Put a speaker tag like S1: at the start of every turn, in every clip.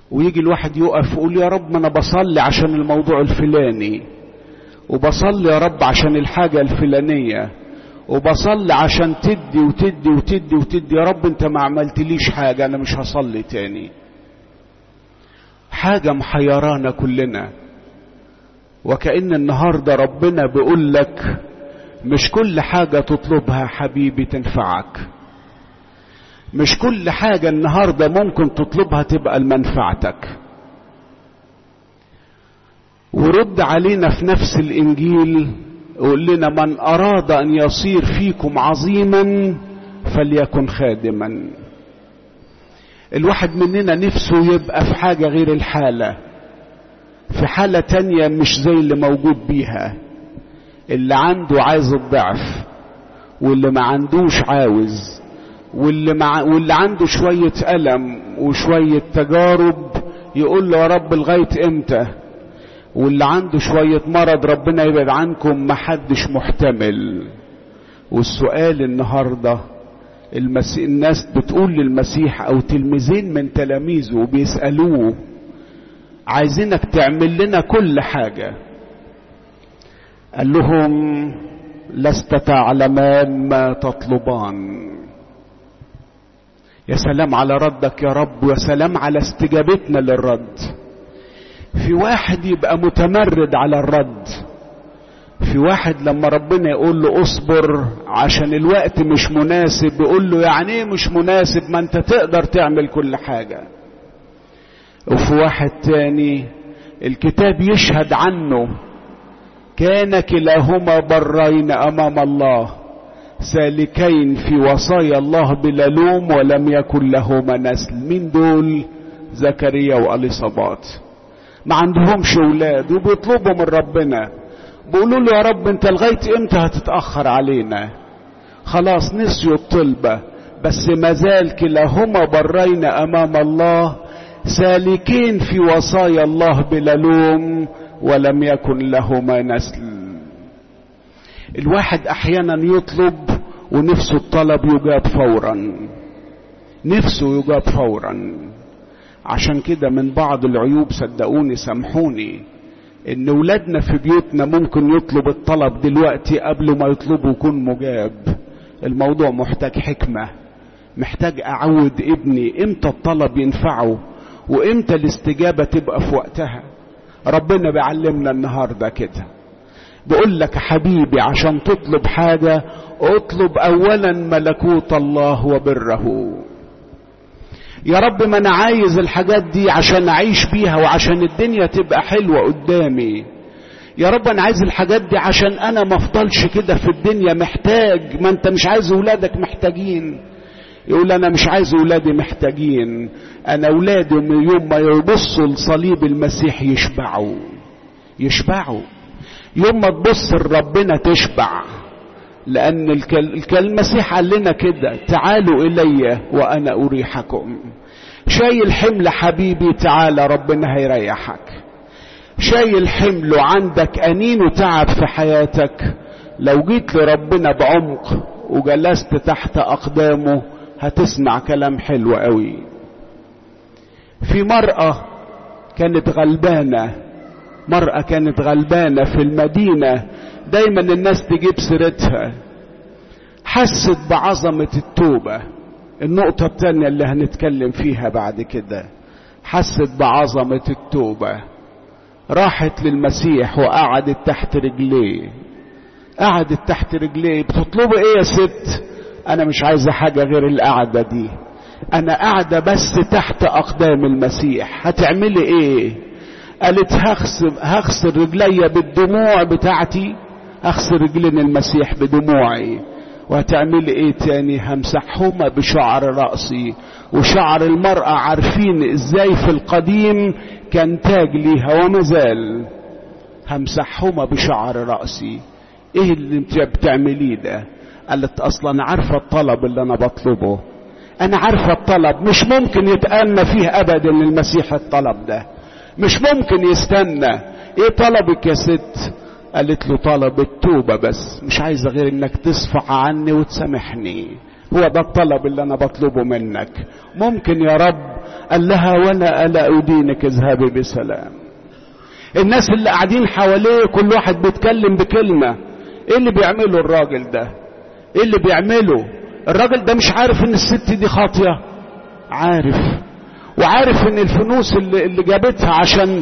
S1: ويجي الواحد يقف يقول يا رب ما انا بصلي عشان الموضوع الفلاني وبصلي يا رب عشان الحاجة الفلانية وبصلي عشان تدي وتدي وتدي وتدي يا رب انت ما عملتليش حاجة انا مش هصلي تاني حاجة محيرانا كلنا وكأن النهاردة ربنا بيقول لك مش كل حاجة تطلبها حبيبي تنفعك مش كل حاجة النهاردة ممكن تطلبها تبقى لمنفعتك ورد علينا في نفس الإنجيل يقول لنا من أراد أن يصير فيكم عظيما فليكن خادما الواحد مننا نفسه يبقى في حاجة غير الحالة في حالة تانية مش زي اللي موجود بيها اللي عنده عايز الضعف واللي ما عندوش عاوز واللي, مع واللي عنده شوية ألم وشوية تجارب يقول له يا رب لغاية امتى واللي عنده شوية مرض ربنا يبعد عنكم محدش محتمل والسؤال النهاردة المسيح الناس بتقول للمسيح او تلميذين من تلاميذه بيسألوه عايزينك تعمل لنا كل حاجة قال لهم لست تعلمان ما تطلبان يا سلام على ردك يا رب ويا سلام على استجابتنا للرد في واحد يبقى متمرد على الرد في واحد لما ربنا يقول له اصبر عشان الوقت مش مناسب يقول له يعني ايه مش مناسب ما انت تقدر تعمل كل حاجة وفي واحد تاني الكتاب يشهد عنه كان كلاهما برين امام الله سالكين في وصايا الله بلا لوم ولم يكن لهما نسل مين دول زكريا واليصابات ما عندهمش اولاد وبيطلبوا من ربنا بيقولوا له يا رب انت لغايه امتى هتتاخر علينا خلاص نسيوا الطلبه بس ما زال كلاهما برين امام الله سالكين في وصايا الله بلا لوم ولم يكن لهما نسل الواحد احيانا يطلب ونفسه الطلب يجاب فورا نفسه يجاب فورا عشان كده من بعض العيوب صدقوني سامحوني ان ولادنا في بيوتنا ممكن يطلب الطلب دلوقتي قبل ما يطلبه يكون مجاب الموضوع محتاج حكمة محتاج اعود ابني امتى الطلب ينفعه وامتى الاستجابة تبقى في وقتها ربنا بيعلمنا النهاردة كده بقول لك حبيبي عشان تطلب حاجة اطلب اولا ملكوت الله وبره يا رب ما انا عايز الحاجات دي عشان اعيش بيها وعشان الدنيا تبقى حلوة قدامي يا رب انا عايز الحاجات دي عشان انا ما افضلش كده في الدنيا محتاج ما انت مش عايز اولادك محتاجين يقول انا مش عايز اولادي محتاجين انا اولادي من يوم ما يبصوا لصليب المسيح يشبعوا يشبعوا يوم ما تبص لربنا تشبع لأن المسيح قال لنا كده تعالوا إلي وأنا أريحكم شايل حمل حبيبي تعالى ربنا هيريحك شايل حمل وعندك أنين وتعب في حياتك لو جيت لربنا بعمق وجلست تحت أقدامه هتسمع كلام حلو قوي في مرأة كانت غلبانة مرأة كانت غلبانة في المدينة دايما الناس تجيب سيرتها حست بعظمة التوبة النقطة التانية اللي هنتكلم فيها بعد كده حست بعظمة التوبة راحت للمسيح وقعدت تحت رجليه قعدت تحت رجليه بتطلبي ايه يا ست انا مش عايزة حاجة غير القعدة دي انا قاعدة بس تحت اقدام المسيح هتعملي ايه قالت هغسل هغسل رجلي بالدموع بتاعتي اغسل رجلين المسيح بدموعي وهتعملي ايه تاني همسحهما بشعر رأسي وشعر المرأة عارفين ازاي في القديم كان تاج ليها وما زال همسحهما بشعر رأسي ايه اللي انت بتعمليه ده قالت اصلا عارفة الطلب اللي انا بطلبه انا عارفة الطلب مش ممكن يتأنى فيه ابدا المسيح الطلب ده مش ممكن يستنى ايه طلبك يا ست قالت له طلب التوبة بس مش عايزة غير انك تصفح عني وتسامحني هو ده الطلب اللي انا بطلبه منك ممكن يا رب قال لها وانا الا ادينك اذهبي بسلام الناس اللي قاعدين حواليه كل واحد بيتكلم بكلمة ايه اللي بيعمله الراجل ده ايه اللي بيعمله الراجل ده مش عارف ان الست دي خاطية عارف وعارف ان الفلوس اللي, اللي جابتها عشان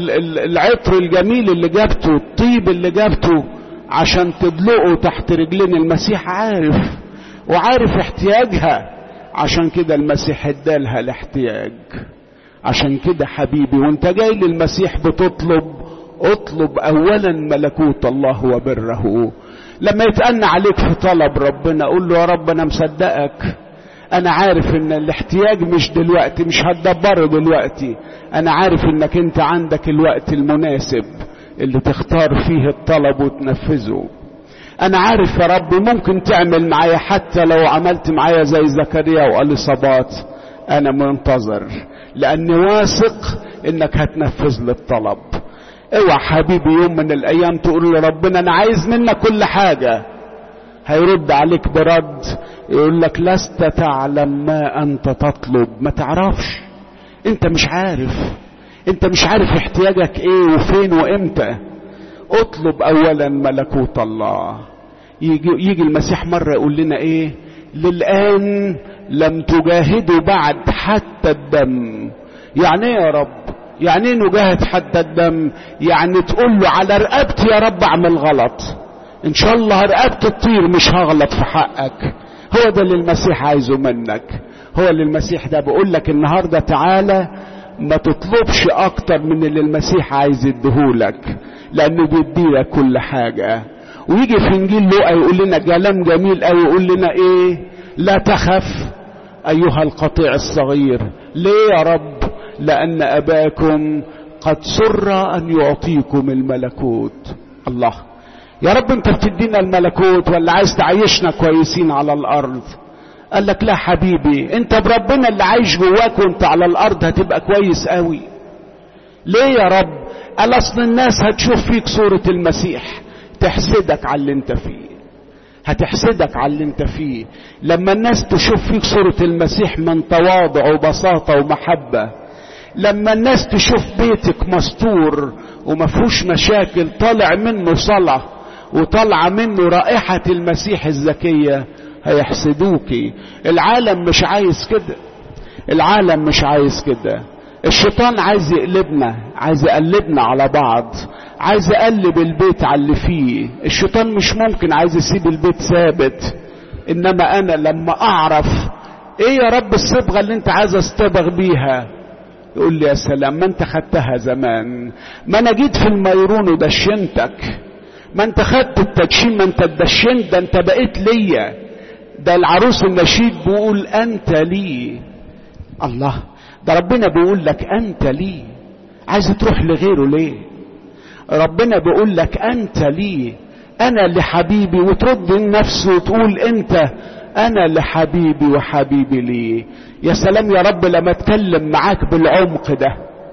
S1: العطر الجميل اللي جابته الطيب اللي جابته عشان تدلقه تحت رجلين المسيح عارف وعارف احتياجها عشان كده المسيح ادالها الاحتياج عشان كده حبيبي وانت جاي للمسيح بتطلب اطلب اولا ملكوت الله وبره لما يتأنى عليك في طلب ربنا قول له يا رب انا مصدقك انا عارف ان الاحتياج مش دلوقتي مش هتدبره دلوقتي انا عارف انك انت عندك الوقت المناسب اللي تختار فيه الطلب وتنفذه انا عارف يا رب ممكن تعمل معايا حتى لو عملت معايا زي زكريا واليصابات انا منتظر لاني واثق انك هتنفذ لي الطلب اوعى حبيبي يوم من الايام تقول لربنا انا عايز منك كل حاجه هيرد عليك برد يقول لك لست تعلم ما انت تطلب ما تعرفش انت مش عارف انت مش عارف احتياجك ايه وفين وامتى اطلب اولا ملكوت الله يجي, يجي المسيح مرة يقول لنا ايه للآن لم تجاهدوا بعد حتى الدم يعني ايه يا رب يعني ايه نجاهد حتى الدم يعني تقول له على رقبتي يا رب اعمل غلط ان شاء الله رقبتي تطير مش هغلط في حقك هو ده اللي المسيح عايزه منك هو اللي المسيح ده بيقول لك النهارده تعالى ما تطلبش اكتر من اللي المسيح عايز يديهولك لانه بيديلك كل حاجه ويجي في انجيل لوقا يقول لنا كلام جميل قوي يقول لنا ايه لا تخف ايها القطيع الصغير ليه يا رب لان اباكم قد سر ان يعطيكم الملكوت الله يا رب انت بتدينا الملكوت ولا عايز تعيشنا كويسين على الارض قال لك لا حبيبي انت بربنا اللي عايش جواك وانت على الارض هتبقى كويس قوي ليه يا رب قال اصل الناس هتشوف فيك صورة المسيح تحسدك على اللي انت فيه هتحسدك على اللي انت فيه لما الناس تشوف فيك صورة المسيح من تواضع وبساطة ومحبة لما الناس تشوف بيتك مستور ومفهوش مشاكل طالع منه صلاة وطالعة منه رائحة المسيح الزكية هيحسدوكي العالم مش عايز كده العالم مش عايز كده الشيطان عايز يقلبنا عايز يقلبنا على بعض عايز يقلب البيت على اللي فيه الشيطان مش ممكن عايز يسيب البيت ثابت انما انا لما اعرف ايه يا رب الصبغة اللي انت عايز اصطبغ بيها يقول لي يا سلام ما انت خدتها زمان ما انا جيت في الميرون ودشنتك ما انت خدت التدشين ما انت اتدشنت ده انت بقيت ليا ده العروس النشيد بيقول انت لي الله ده ربنا بيقول لك انت لي عايز تروح لغيره ليه ربنا بيقول لك انت لي انا لحبيبي وترد النفس وتقول انت انا لحبيبي وحبيبي لي يا سلام يا رب لما اتكلم معاك بالعمق ده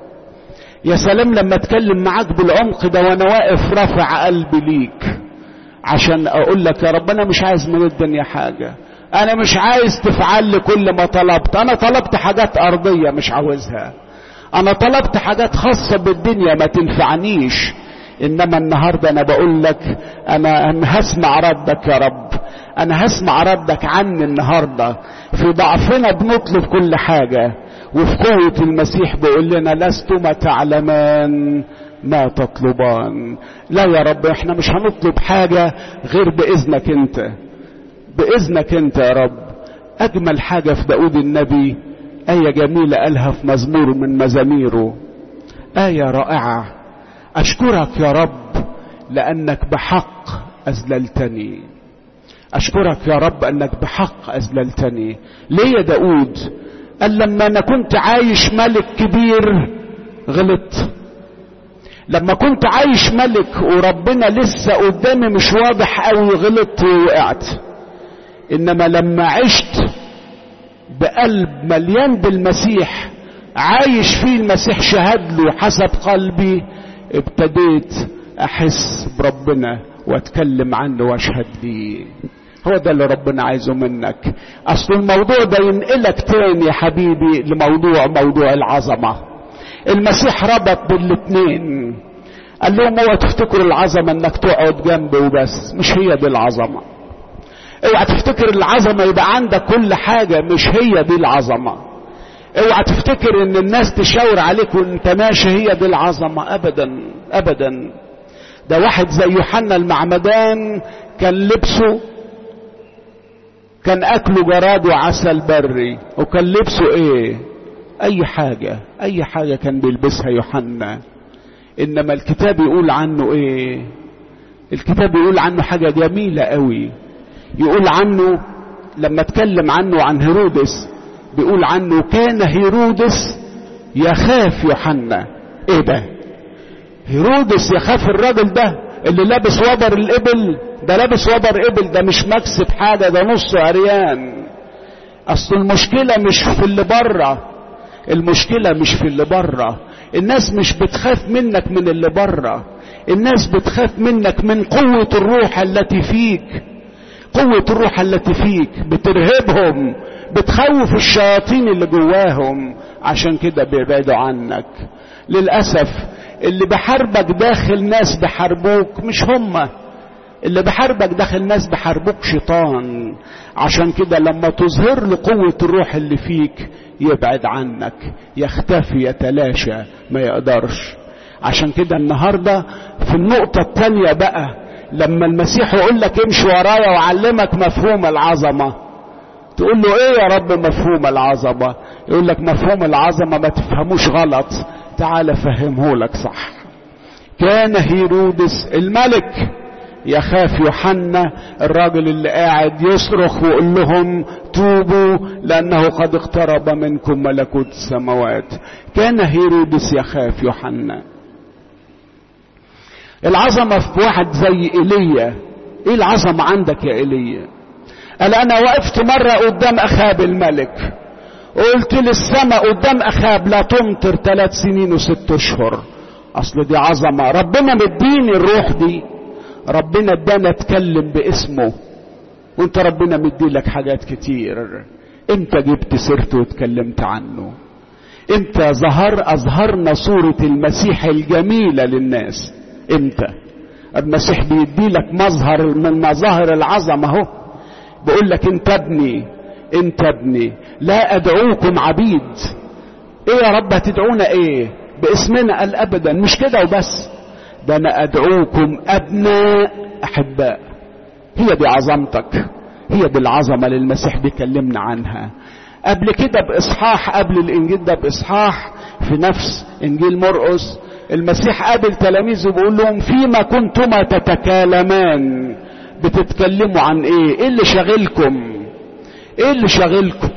S1: يا سلام لما اتكلم معاك بالعمق ده وانا واقف رافع قلبي ليك عشان اقول لك يا رب انا مش عايز من الدنيا حاجة انا مش عايز تفعل لي كل ما طلبت انا طلبت حاجات ارضية مش عاوزها انا طلبت حاجات خاصة بالدنيا ما تنفعنيش انما النهاردة انا بقول لك انا هسمع ردك يا رب انا هسمع ردك عني النهاردة في ضعفنا بنطلب كل حاجة وفي قوة المسيح بيقول لنا لستما تعلمان ما تطلبان لا يا رب احنا مش هنطلب حاجة غير بإذنك انت بإذنك انت يا رب اجمل حاجة في داود النبي آية جميلة قالها في مزمور من مزاميره آية رائعة أشكرك يا رب لأنك بحق أذللتني أشكرك يا رب أنك بحق أذللتني ليه يا داود قال لما أنا كنت عايش ملك كبير غلط لما كنت عايش ملك وربنا لسه قدامي مش واضح قوي غلطت ووقعت انما لما عشت بقلب مليان بالمسيح عايش فيه المسيح شهد له حسب قلبي ابتديت احس بربنا واتكلم عنه واشهد ليه هو ده اللي ربنا عايزه منك اصل الموضوع ده ينقلك تاني يا حبيبي لموضوع موضوع العظمة المسيح ربط بالاتنين قال لهم اوعى تفتكروا العظمة انك تقعد جنبي وبس مش هي دي العظمة اوعى تفتكر العظمة يبقى عندك كل حاجة مش هي دي العظمة اوعى تفتكر ان الناس تشاور عليك وانت ماشي هي دي العظمة ابدا ابدا ده واحد زي يوحنا المعمدان كان لبسه كان اكله جراد وعسل بري وكان لبسه ايه اي حاجة اي حاجة كان بيلبسها يوحنا انما الكتاب يقول عنه ايه الكتاب يقول عنه حاجة جميلة قوي يقول عنه لما اتكلم عنه عن هيرودس بيقول عنه كان هيرودس يخاف يوحنا ايه ده هيرودس يخاف الراجل ده اللي لابس وبر الابل ده لابس وبر ابل ده مش مكسب حاجة ده نص عريان اصل المشكلة مش في اللي بره المشكلة مش في اللي بره الناس مش بتخاف منك من اللي بره الناس بتخاف منك من قوة الروح التي فيك قوة الروح التي فيك بترهبهم بتخوف الشياطين اللي جواهم عشان كده بيبعدوا عنك للأسف اللي بحاربك داخل ناس بحاربوك مش هما اللي بحاربك داخل ناس بحاربوك شيطان عشان كده لما تظهر له قوة الروح اللي فيك يبعد عنك يختفي يتلاشى ما يقدرش عشان كده النهاردة في النقطة التانية بقى لما المسيح يقول لك امشي ورايا وعلمك مفهوم العظمة تقول له ايه يا رب مفهوم العظمة يقول لك مفهوم العظمة ما تفهموش غلط تعال فهمه لك صح كان هيرودس الملك يخاف يوحنا الراجل اللي قاعد يصرخ ويقول لهم توبوا لانه قد اقترب منكم ملكوت السماوات كان هيرودس يخاف يوحنا العظمة في واحد زي ايليا ايه العظمة عندك يا ايليا قال انا وقفت مرة قدام اخاب الملك قلت للسماء قدام اخاب لا تمطر ثلاث سنين وست اشهر اصل دي عظمة ربنا مديني الروح دي ربنا ادانا اتكلم باسمه وانت ربنا مدي لك حاجات كتير امتى جبت سيرته واتكلمت عنه امتى ظهر اظهرنا صورة المسيح الجميلة للناس امتى المسيح بيدي لك مظهر من مظاهر العظمة اهو بيقول لك انت ابني انت ابني لا ادعوكم عبيد ايه يا رب هتدعونا ايه باسمنا قال ابدا مش كده وبس ده انا ادعوكم ابناء احباء هي دي عظمتك هي دي العظمة اللي المسيح بيكلمنا عنها قبل كده باصحاح قبل الانجيل ده باصحاح في نفس انجيل مرقس المسيح قابل تلاميذه بيقول لهم فيما كنتما تتكالمان بتتكلموا عن ايه ايه اللي شاغلكم ايه اللي شاغلكم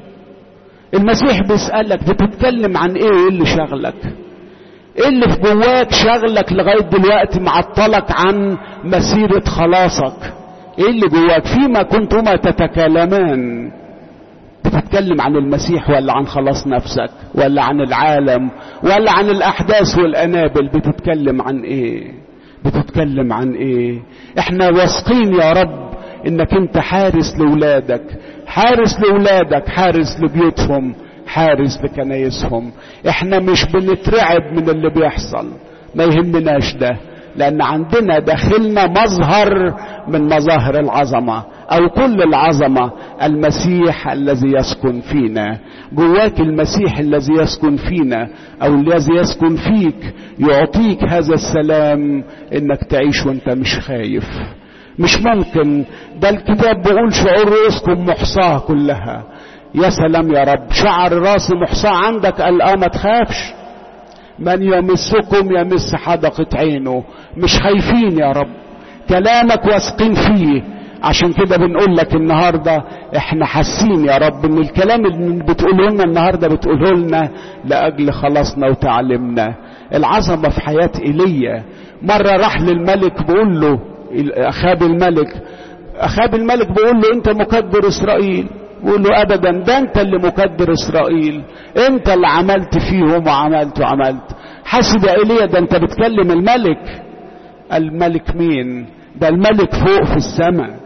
S1: المسيح بيسألك بتتكلم عن ايه ايه اللي شاغلك ايه اللي في جواك شاغلك لغاية دلوقتي معطلك عن مسيرة خلاصك ايه اللي جواك فيما كنتما تتكلمان بتتكلم عن المسيح ولا عن خلاص نفسك ولا عن العالم ولا عن الاحداث والانابل بتتكلم عن ايه بتتكلم عن ايه احنا واثقين يا رب انك انت حارس لولادك حارس لولادك حارس لبيوتهم حارس لكنايسهم احنا مش بنترعب من اللي بيحصل ما يهمناش ده لان عندنا داخلنا مظهر من مظاهر العظمه او كل العظمه المسيح الذي يسكن فينا جواك المسيح الذي يسكن فينا او الذي يسكن فيك يعطيك هذا السلام انك تعيش وانت مش خايف مش ممكن ده الكتاب بيقول شعور رؤوسكم محصاه كلها يا سلام يا رب شعر راسي محصاه عندك قال اه ما تخافش من يمسكم يمس حدقة عينه مش خايفين يا رب كلامك واثقين فيه عشان كده بنقول لك النهاردة احنا حاسين يا رب ان الكلام اللي بتقوله لنا النهاردة بتقوله لنا لأجل خلاصنا وتعلمنا العظمة في حياة ايليا مرة راح للملك بيقول له اخاب الملك اخاب الملك بيقول له انت مكبر اسرائيل بيقول له ابدا ده انت اللي مكبر اسرائيل انت اللي عملت فيهم وعملت وعملت حسب يا ايليا ده انت بتكلم الملك الملك مين ده الملك فوق في السماء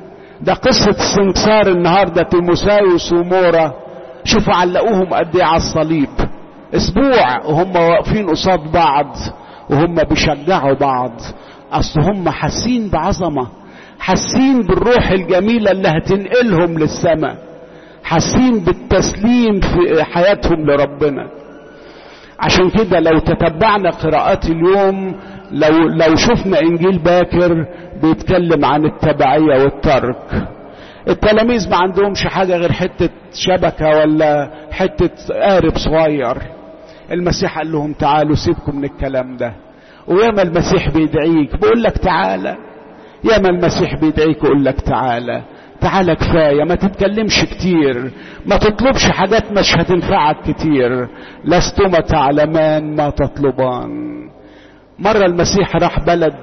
S1: ده قصة سنكسار النهاردة تيموساوس ومورا شوفوا علقوهم قد ايه على الصليب اسبوع وهم واقفين قصاد بعض وهم بيشجعوا بعض اصل هم حاسين بعظمه حاسين بالروح الجميله اللي هتنقلهم للسماء حاسين بالتسليم في حياتهم لربنا عشان كده لو تتبعنا قراءات اليوم لو لو شفنا انجيل باكر بيتكلم عن التبعيه والترك التلاميذ ما عندهمش حاجه غير حته شبكه ولا حته قارب صغير المسيح قال لهم تعالوا سيبكم من الكلام ده وياما المسيح بيدعيك بيقول لك تعالى ياما المسيح بيدعيك يقول لك تعالى تعالى كفاية ما تتكلمش كتير ما تطلبش حاجات مش هتنفعك كتير لستما تعلمان ما تطلبان مرة المسيح راح بلد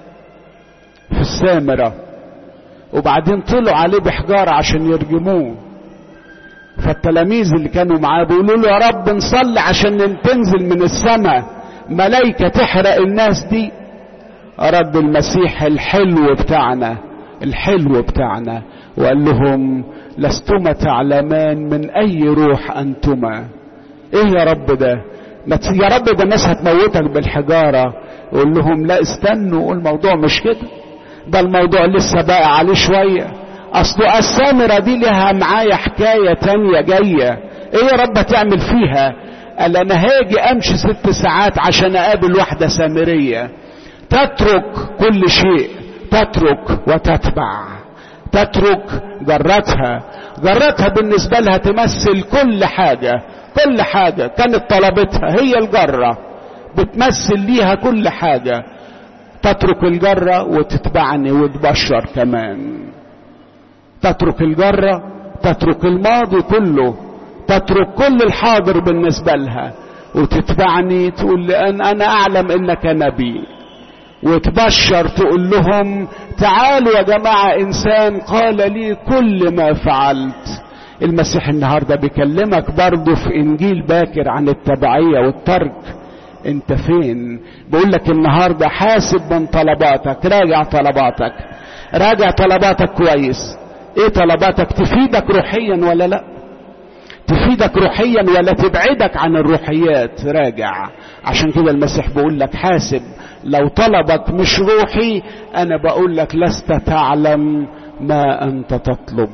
S1: في السامرة وبعدين طلعوا عليه بحجارة عشان يرجموه فالتلاميذ اللي كانوا معاه بيقولوا له يا رب نصلي عشان تنزل من السماء ملايكة تحرق الناس دي رد المسيح الحلو بتاعنا الحلو بتاعنا وقال لهم لستما تعلمان من اي روح انتما ايه يا رب ده يا رب ده الناس هتموتك بالحجارة يقول لهم لا استنوا الموضوع مش كده ده الموضوع لسه باقي عليه شوية اصله السامرة دي لها معايا حكاية تانية جاية ايه يا رب هتعمل فيها قال انا هاجي امشي ست ساعات عشان اقابل واحدة سامرية تترك كل شيء تترك وتتبع تترك جرتها جرتها بالنسبة لها تمثل كل حاجة كل حاجة كانت طلبتها هي الجرة بتمثل ليها كل حاجة تترك الجرة وتتبعني وتبشر كمان تترك الجرة تترك الماضي كله تترك كل الحاضر بالنسبة لها وتتبعني تقول لأن أنا أعلم إنك نبي وتبشر تقول لهم تعالوا يا جماعة إنسان قال لي كل ما فعلت المسيح النهاردة بيكلمك برضه في إنجيل باكر عن التبعية والترك انت فين بقول لك النهاردة حاسب من طلباتك راجع طلباتك راجع طلباتك كويس ايه طلباتك تفيدك روحيا ولا لا تفيدك روحيا ولا تبعدك عن الروحيات راجع عشان كده المسيح بيقول لك حاسب لو طلبك مش روحي انا بقول لك لست تعلم ما انت تطلب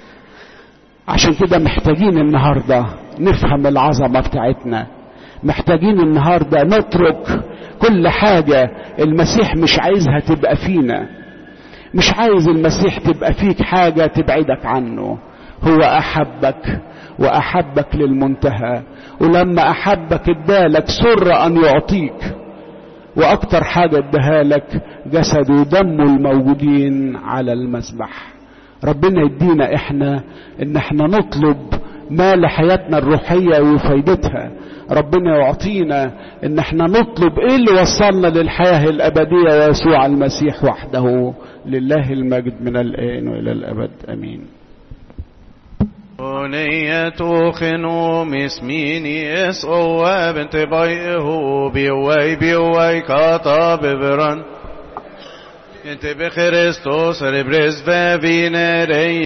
S1: عشان كده محتاجين النهارده نفهم العظمه بتاعتنا محتاجين النهارده نترك كل حاجه المسيح مش عايزها تبقى فينا مش عايز المسيح تبقى فيك حاجه تبعدك عنه هو احبك واحبك للمنتهى ولما احبك ادالك سر ان يعطيك واكتر حاجة اداها لك جسده ودمه الموجودين على المذبح ربنا يدينا احنا ان احنا نطلب ما لحياتنا الروحية وفايدتها ربنا يعطينا ان احنا نطلب ايه اللي وصلنا للحياة الابدية يسوع المسيح وحده لله المجد من الان والى الابد امين
S2: ونية خنو مسميني اسقو بنت بيئه بيوي بيوي كاتا ببران انت بخريستوس ربرز فينيري